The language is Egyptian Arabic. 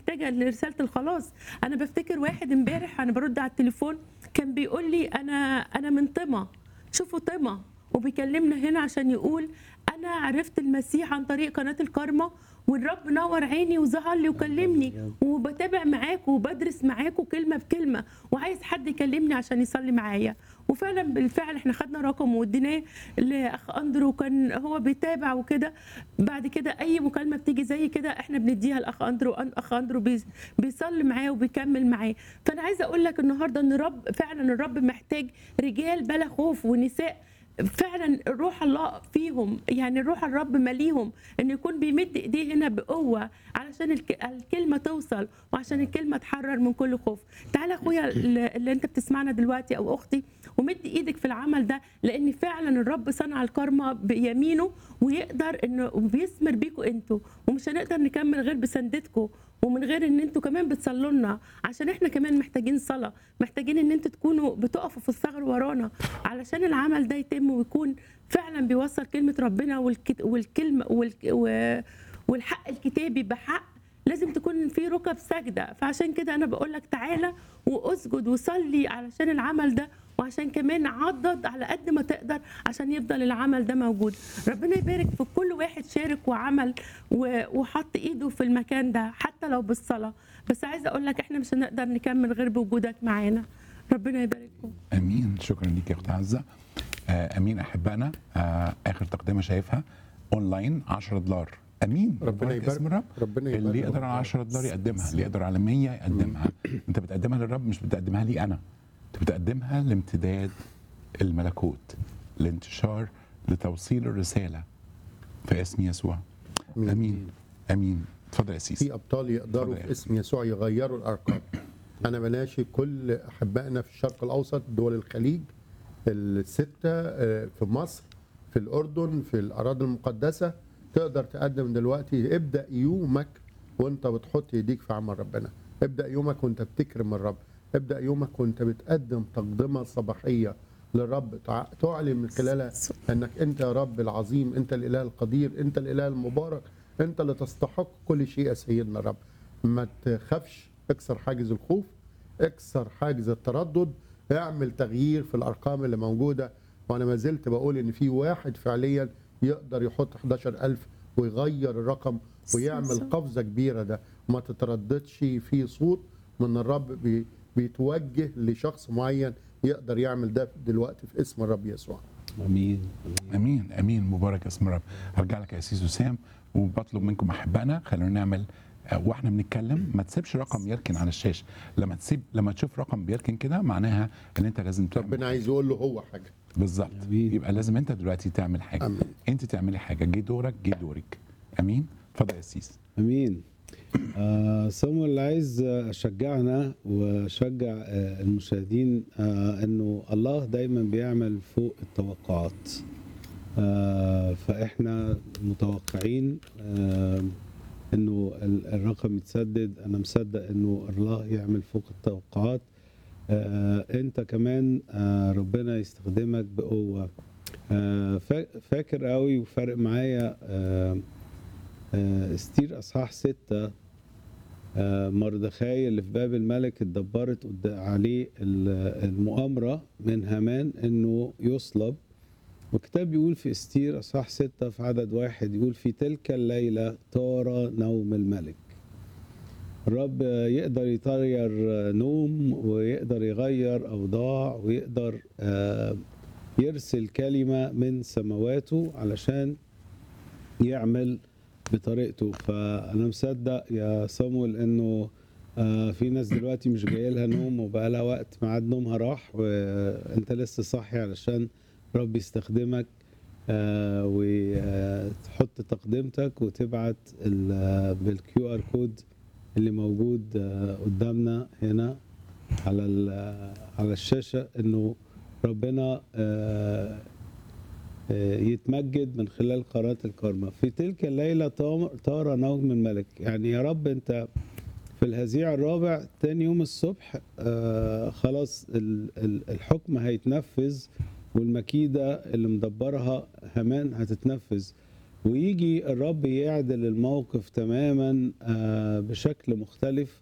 محتاجه لرساله الخلاص انا بفتكر واحد امبارح انا برد على التليفون كان بيقول لي انا انا من طمع شوفوا طمع وبيكلمنا هنا عشان يقول انا عرفت المسيح عن طريق قناه الكارما والرب نور عيني وظهر لي وكلمني وبتابع معاكم وبدرس معاكم كلمه بكلمه وعايز حد يكلمني عشان يصلي معايا وفعلا بالفعل احنا خدنا رقم واديناه لاخ اندرو كان هو بيتابع وكده بعد كده اي مكالمه بتيجي زي كده احنا بنديها لاخ اندرو أن- اخ اندرو بيس- بيصلي معاه وبيكمل معاه فانا عايزه اقول لك النهارده ان الرب فعلا الرب محتاج رجال بلا خوف ونساء فعلا روح الله فيهم يعني روح الرب مليهم ان يكون بيمد ايديه هنا بقوه علشان الك- الكلمه توصل وعشان الكلمه تحرر من كل خوف تعالى اخويا اللي اللي انت بتسمعنا دلوقتي او اختي ومد ايدك في العمل ده لان فعلا الرب صنع الكرمه بيمينه ويقدر انه بيثمر بيكوا انتوا ومش هنقدر نكمل غير بسندتكم ومن غير ان انتوا كمان بتصلوا لنا عشان احنا كمان محتاجين صلاه محتاجين ان انتوا تكونوا بتقفوا في الثغر ورانا علشان العمل ده يتم ويكون فعلا بيوصل كلمه ربنا والك- والكلمه والك و- والحق الكتابي بحق لازم تكون في ركب سجده فعشان كده انا بقول لك تعالى واسجد وصلي علشان العمل ده وعشان كمان عضد على قد ما تقدر عشان يفضل العمل ده موجود ربنا يبارك في كل واحد شارك وعمل و- وحط ايده في المكان ده حتى لو بالصلاه بس عايزه اقول لك احنا مش هنقدر نكمل غير بوجودك معانا ربنا يبارككم امين شكرا ليك يا اخت عزه آه امين احبائنا آه اخر تقدمه شايفها اونلاين 10 دولار امين ربنا مبارك اسم يبارك. الرب ربنا يبارك. اللي يقدر على 10 دولار يقدمها اللي يقدر على 100 يقدمها انت بتقدمها للرب مش بتقدمها لي انا انت بتقدمها لامتداد الملكوت لانتشار لتوصيل الرساله في اسم يسوع آمين. امين امين اتفضل يا سيسي في ابطال يقدروا اتفضل يا في اسم يسوع يغيروا الارقام انا بناشي كل احبائنا في الشرق الاوسط دول الخليج السته آه، في مصر في الاردن في الاراضي المقدسه تقدر تقدم دلوقتي ابدا يومك وانت بتحط ايديك في عمل ربنا ابدا يومك وانت بتكرم الرب ابدا يومك وانت بتقدم تقدمه صباحيه للرب تع- تعلن من خلالها انك انت يا رب العظيم انت الاله القدير انت الاله المبارك انت اللي تستحق كل شيء يا سيدنا الرب ما تخافش اكسر حاجز الخوف اكسر حاجز التردد اعمل تغيير في الارقام اللي موجوده وانا ما زلت بقول ان في واحد فعليا يقدر يحط 11000 ويغير الرقم ويعمل قفزه كبيره ده ما تترددش في صوت من الرب بي بيتوجه لشخص معين يقدر يعمل ده دلوقتي في اسم الرب يسوع امين امين امين مبارك اسم الرب هرجع لك يا سيس وسام وبطلب منكم احبائنا خلونا نعمل آه، واحنا بنتكلم ما تسيبش رقم يركن على الشاشه لما تسيب لما تشوف رقم بيركن كده معناها ان انت لازم تعمل ربنا عايز يقول له هو حاجه بالظبط أمين. يبقى لازم انت دلوقتي تعمل حاجه أمين. انت تعملي حاجه جه دورك جه دورك امين اتفضل يا سيس امين آه صامويل اللي عايز اشجعنا واشجع آه المشاهدين آه انه الله دايما بيعمل فوق التوقعات آه فاحنا متوقعين آه انه ال- الرقم يتسدد انا مصدق انه الله يعمل فوق التوقعات آه انت كمان آه ربنا يستخدمك بقوه آه فا- فاكر قوي وفارق معايا آه آه، استير اصحاح ستة آه، مردخاي اللي في باب الملك اتدبرت قد- عليه ال- المؤامرة من هامان انه يصلب والكتاب بيقول في استير اصحاح ستة في عدد واحد يقول في تلك الليلة طار نوم الملك الرب يقدر يطير نوم ويقدر يغير اوضاع ويقدر آه، يرسل كلمة من سماواته علشان يعمل بطريقته فانا مصدق يا صامويل انه آه، في ناس دلوقتي مش جاي لها نوم وبقى لها وقت ميعاد نومها راح وانت لسه صاحي علشان رب يستخدمك آه، وتحط تقدمتك وتبعت بالكيو ار كود اللي موجود آه، قدامنا هنا على ال- على الشاشه انه ربنا آه، آه، يتمجد من خلال قناة الكرمة في تلك الليلة طام- طار نوم الملك يعني يا رب انت في الهزيع الرابع تاني يوم الصبح آه خلاص ال- ال- الحكم هيتنفذ والمكيدة اللي مدبرها هامان هتتنفذ ويجي الرب يعدل الموقف تماما آه، بشكل مختلف